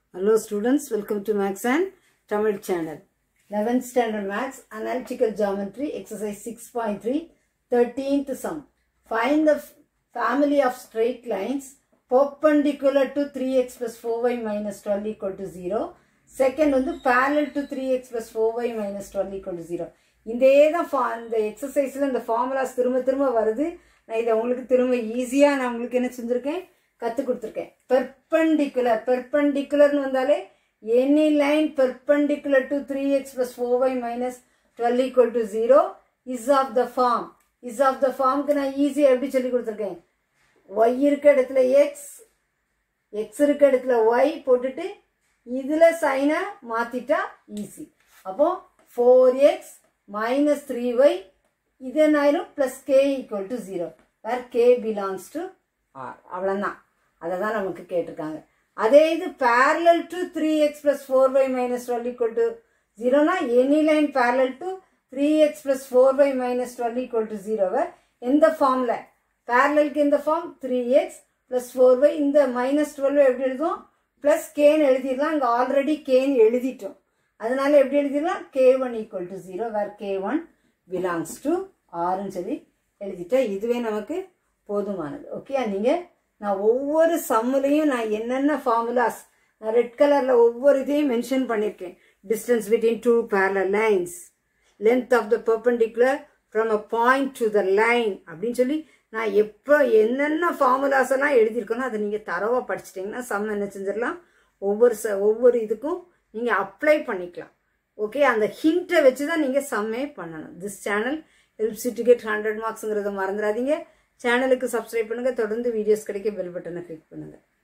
Hello students, welcome to Max and Tamil channel. 11th standard Max, Analytical Geometry, exercise 6.3, 13th sum. Find the f- family of straight lines perpendicular to 3x plus 4y minus 12 equal to 0. Second வந்து parallel to 3x plus 4y minus 12 equal to 0. இதே தான் fa- இந்த எக்ஸசைஸில் இந்த formulas திரும்ப திரும்ப வருது நான் இதை உங்களுக்கு திரும்ப ஈஸியாக நான் உங்களுக்கு என்ன செஞ்சுருக்கேன் கற்றுக் கொடுத்துருக்கேன் பெர்பெண்டிகுலர் பெர்பெண்டிகுலர்னு வந்தாலே any line perpendicular to three x plus four y minus twelve equal to zero is of the form is of the ஃபார்முக்கு நான் ஈஸியாக எப்படி சொல்லி கொடுத்துருக்கேன் ஒய் இருக்க இடத்துல எக்ஸ் எக்ஸ் இருக்க இடத்துல ஒய் போட்டுட்டு இதில் சைனை மாற்றிட்டா ஈஸி அப்போ four x minus three y இது என்ன ஆயிரும் plus k equal to zero where k belongs to R அவ்வளோதான் அதை தான் நமக்கு கேட்டிருக்காங்க அதே இது parallel to three x plus four y minus twelve equal to ஜீரோனா any line parallel to three x plus four y minus twelve equal to ஜீரோவை எந்த ஃபார்மில் பேரலலுக்கு இந்த form three x plus four y இந்த மைனஸ் டுவெல் எப்படி எழுதுவோம் plus கேன்னு எழுதிடலாம் இங்கே ஆல்ரெடி கேன்னு எழுதிட்டோம் அதனால எப்படி எழுதிடலாம் k one equal to zero where k one belongs to ஆறுன்னு சொல்லி எழுதிட்டா இதுவே நமக்கு போதுமானது ஓகே நீங்கள் நான் ஒவ்வொரு சம்முலையும் நான் என்னென்ன ஃபார்முலாஸ் நான் ரெட் கலரில் ஒவ்வொரு இதையும் மென்ஷன் பண்ணியிருக்கேன் distance between two parallel lines length of the perpendicular from a point to the line அப்படின்னு சொல்லி நான் எப்போ என்னென்ன ஃபார்முலாஸ் எல்லாம் எழுதியிருக்கேனோ அதை நீங்கள் தரவாக படிச்சிட்டிங்கன்னா சம் என்ன செஞ்சிடலாம் ஒவ்வொரு ச ஒவ்வொரு இதுக்கும் நீங்கள் அப்ளை பண்ணிக்கலாம் ஓகே அந்த ஹிண்ட்டை வச்சு தான் நீங்கள் சம்மே பண்ணணும் this channel helps to get hundred மார்க்ஸுங்கிறத மறந்துடாதீங்க சேனலுக்கு சப்ஸ்கிரைப் பண்ணுங்கள் தொடர்ந்து வீடியோஸ் கிடைக்க பெல் பட்டனை கிளிக் பண்ணுங்கள்